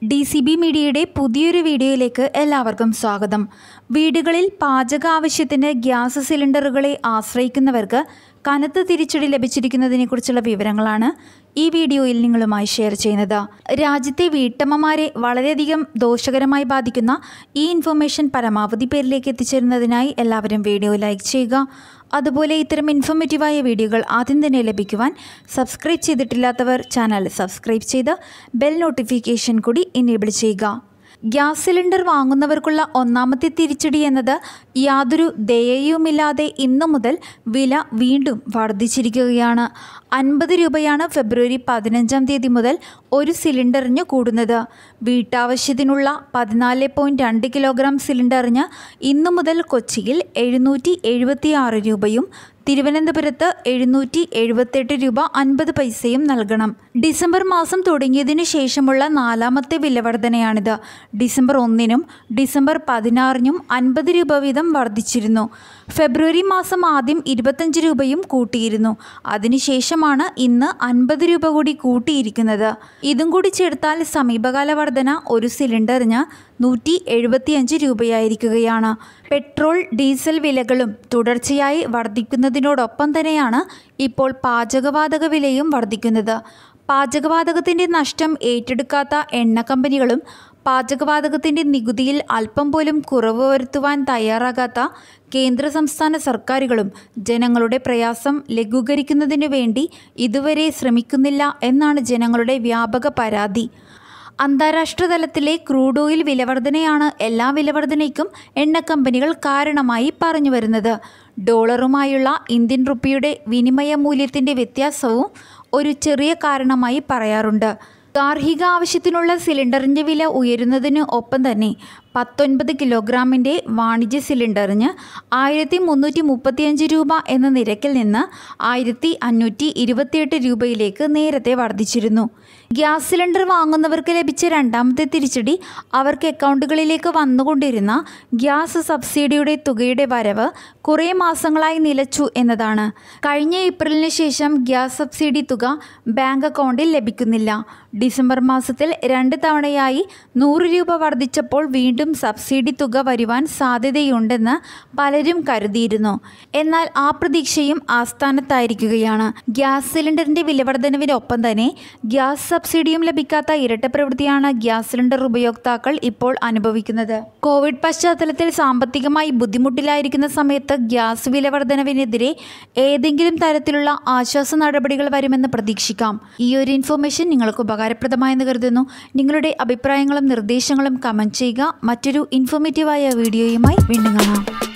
D C B മീഡിയയുടെ പുതിയൊരു വീഡിയോയിലേക്ക് എല്ലാവർക്കും സ്വാഗതം വീടുകളിൽ പാചക ആവശ്യത്തിന് ഗ്യാസ് സിലിണ്ടറുകളെ ആശ്രയിക്കുന്നവർക്ക് കനത്ത തിരിച്ചടി ലഭിച്ചിരിക്കുന്നതിനെക്കുറിച്ചുള്ള വിവരങ്ങളാണ് ഈ വീഡിയോയിൽ നിങ്ങളുമായി ഷെയർ ചെയ്യുന്നത് രാജ്യത്തെ വീട്ടമ്മമാരെ വളരെയധികം ദോഷകരമായി ബാധിക്കുന്ന ഈ ഇൻഫർമേഷൻ പരമാവധി പേരിലേക്ക് എത്തിച്ചേരുന്നതിനായി എല്ലാവരും വീഡിയോ ലൈക്ക് ചെയ്യുക അതുപോലെ ഇത്തരം ഇൻഫോർമേറ്റീവായ വീഡിയോകൾ ആദ്യം തന്നെ ലഭിക്കുവാൻ സബ്സ്ക്രൈബ് ചെയ്തിട്ടില്ലാത്തവർ ചാനൽ സബ്സ്ക്രൈബ് ചെയ്ത് ബെൽ നോട്ടിഫിക്കേഷൻ കൂടി എനേബിൾ ചെയ്യുക ഗ്യാസ് സിലിണ്ടർ വാങ്ങുന്നവർക്കുള്ള ഒന്നാമത്തെ തിരിച്ചടി എന്നത് യാതൊരു ദയയുമില്ലാതെ ഇന്നു മുതൽ വില വീണ്ടും വർദ്ധിച്ചിരിക്കുകയാണ് അൻപത് രൂപയാണ് ഫെബ്രുവരി പതിനഞ്ചാം തീയതി മുതൽ ഒരു സിലിണ്ടറിന് കൂടുന്നത് വീട്ടാവശ്യത്തിനുള്ള പതിനാല് പോയിൻറ്റ് രണ്ട് കിലോഗ്രാം സിലിണ്ടറിന് ഇന്നു മുതൽ കൊച്ചിയിൽ എഴുന്നൂറ്റി എഴുപത്തി ആറ് രൂപയും തിരുവനന്തപുരത്ത് എഴുന്നൂറ്റി എഴുപത്തെട്ട് രൂപ അൻപത് പൈസയും നൽകണം ഡിസംബർ മാസം തുടങ്ങിയതിനു ശേഷമുള്ള നാലാമത്തെ വിലവർധനയാണിത് ഡിസംബർ ഒന്നിനും ഡിസംബർ പതിനാറിനും അൻപത് രൂപ വീതം വർദ്ധിച്ചിരുന്നു ഫെബ്രുവരി മാസം ആദ്യം ഇരുപത്തഞ്ച് രൂപയും കൂട്ടിയിരുന്നു അതിനുശേഷമാണ് ഇന്ന് അൻപത് രൂപ കൂടി കൂട്ടിയിരിക്കുന്നത് ഇതും കൂടി ചേർത്താൽ സമീപകാല വർധന ഒരു സിലിണ്ടറിന് നൂറ്റി എഴുപത്തിയഞ്ച് രൂപയായിരിക്കുകയാണ് പെട്രോൾ ഡീസൽ വിലകളും തുടർച്ചയായി വർദ്ധിക്കുന്നതിനോടൊപ്പം തന്നെയാണ് ഇപ്പോൾ പാചകവാതക വിലയും വർദ്ധിക്കുന്നത് പാചകവാതകത്തിൻ്റെ നഷ്ടം ഏറ്റെടുക്കാത്ത എണ്ണ കമ്പനികളും പാചകവാതകത്തിൻ്റെ നികുതിയിൽ അല്പം പോലും കുറവ് വരുത്തുവാൻ തയ്യാറാകാത്ത കേന്ദ്ര സംസ്ഥാന സർക്കാരുകളും ജനങ്ങളുടെ പ്രയാസം ലഘൂകരിക്കുന്നതിനു വേണ്ടി ഇതുവരെ ശ്രമിക്കുന്നില്ല എന്നാണ് ജനങ്ങളുടെ വ്യാപക പരാതി അന്താരാഷ്ട്ര തലത്തിലെ ക്രൂഡ് ഓയിൽ വിലവർധനയാണ് എല്ലാ വിലവർധനയ്ക്കും എണ്ണ കമ്പനികൾ കാരണമായി പറഞ്ഞു വരുന്നത് ഡോളറുമായുള്ള ഇന്ത്യൻ റുപ്പിയുടെ വിനിമയ മൂല്യത്തിൻ്റെ വ്യത്യാസവും ഒരു ചെറിയ കാരണമായി പറയാറുണ്ട് ഗാർഹിക ആവശ്യത്തിനുള്ള സിലിണ്ടറിൻ്റെ വില ഉയരുന്നതിന് ഒപ്പം തന്നെ പത്തൊൻപത് കിലോഗ്രാമിൻ്റെ വാണിജ്യ സിലിണ്ടറിന് ആയിരത്തി മുന്നൂറ്റി മുപ്പത്തിയഞ്ച് രൂപ എന്ന നിരക്കിൽ നിന്ന് ആയിരത്തി അഞ്ഞൂറ്റി ഇരുപത്തിയെട്ട് രൂപയിലേക്ക് നേരത്തെ വർദ്ധിച്ചിരുന്നു ഗ്യാസ് സിലിണ്ടർ വാങ്ങുന്നവർക്ക് ലഭിച്ച രണ്ടാമത്തെ തിരിച്ചടി അവർക്ക് അക്കൗണ്ടുകളിലേക്ക് വന്നുകൊണ്ടിരുന്ന ഗ്യാസ് സബ്സിഡിയുടെ തുകയുടെ വരവ് കുറേ മാസങ്ങളായി നിലച്ചു എന്നതാണ് കഴിഞ്ഞ ഏപ്രിലിന് ശേഷം ഗ്യാസ് സബ്സിഡി തുക ബാങ്ക് അക്കൗണ്ടിൽ ലഭിക്കുന്നില്ല ഡിസംബർ മാസത്തിൽ രണ്ട് തവണയായി നൂറ് രൂപ വർദ്ധിച്ചപ്പോൾ വീണ്ടും സബ്സിഡി തുക വരുവാൻ സാധ്യതയുണ്ടെന്ന് പലരും കരുതിയിരുന്നു എന്നാൽ ആ പ്രതീക്ഷയും ആസ്ഥാനത്തായിരിക്കുകയാണ് ഗ്യാസ് സിലിണ്ടറിന്റെ വിലവർധനവിനൊപ്പം തന്നെ ഗ്യാസ് സബ്സിഡിയും ലഭിക്കാത്ത ഇരട്ട പ്രവൃത്തിയാണ് ഗ്യാസ് സിലിണ്ടർ ഉപയോക്താക്കൾ ഇപ്പോൾ അനുഭവിക്കുന്നത് കോവിഡ് പശ്ചാത്തലത്തിൽ സാമ്പത്തികമായി ബുദ്ധിമുട്ടിലായിരിക്കുന്ന സമയത്ത് ഗ്യാസ് വിലവർധനവിനെതിരെ ഏതെങ്കിലും തരത്തിലുള്ള ആശ്വാസ നടപടികൾ വരുമെന്ന് പ്രതീക്ഷിക്കാം ഈ ഒരു ഇൻഫർമേഷൻ നിങ്ങൾക്ക് ഉപകാരപ്രദമായെന്ന് കരുതുന്നു നിങ്ങളുടെ അഭിപ്രായങ്ങളും നിർദ്ദേശങ്ങളും കമൻറ്റ് ചെയ്യുക മറ്റൊരു ഇൻഫോർമേറ്റീവായ വീഡിയോയുമായി വീണ്ടും കാണാം